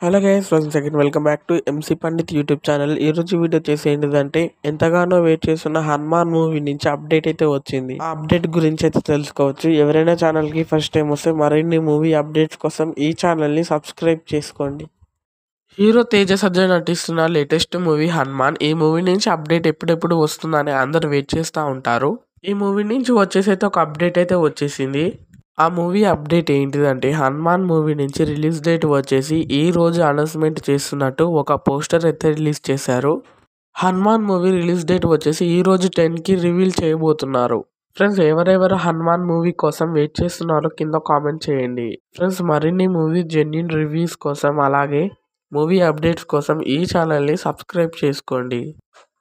hello guys one second welcome back to MC Pandit YouTube channel ఈ రోజు video చేసి ఏంటిదంటే ఎంతగానో వెయిట్ చేస్తున్న హనుమాన్ మూవీ నుంచి అప్డేట్ అయితే వచ్చింది ఆ అప్డేట్ గురించి అయితే తెలుసుకోవచ్చు ఎవరైనా ఛానల్ కి ఫస్ట్ టైం వస్తే మరిన్ని మూవీ అప్డేట్స్ కోసం ఈ ఛానల్ ని సబ్స్క్రైబ్ చేసుకోండి హీరో తేజ సజ్జ నటిస్తున్న లేటెస్ట్ మూవీ హనుమాన్ ఈ మూవీ నుంచి అప్డేట్ ఎప్పుడెప్పుడు వస్తుందని అందరు వెయిట్ చేస్తూ ఉంటారు ఈ మూవీ నుంచి వచ్చేసి అయితే ఒక అప్డేట్ అయితే వచ్చేసింది ఆ మూవీ అప్డేట్ ఏంటిదంటే హనుమాన్ మూవీ నుంచి రిలీజ్ డేట్ వచ్చేసి ఈ రోజు అనౌన్స్మెంట్ చేస్తున్నట్టు ఒక పోస్టర్ అయితే రిలీజ్ చేశారు హనుమాన్ మూవీ రిలీజ్ డేట్ వచ్చేసి ఈ రోజు టెన్ కి రివీల్ చేయబోతున్నారు ఫ్రెండ్స్ ఎవరెవరు హనుమాన్ మూవీ కోసం వెయిట్ చేస్తున్నారో కింద కామెంట్ చేయండి ఫ్రెండ్స్ మరిన్ని మూవీ జెన్యున్ రివ్యూస్ కోసం అలాగే మూవీ అప్డేట్స్ కోసం ఈ ఛానల్ని సబ్స్క్రైబ్ చేసుకోండి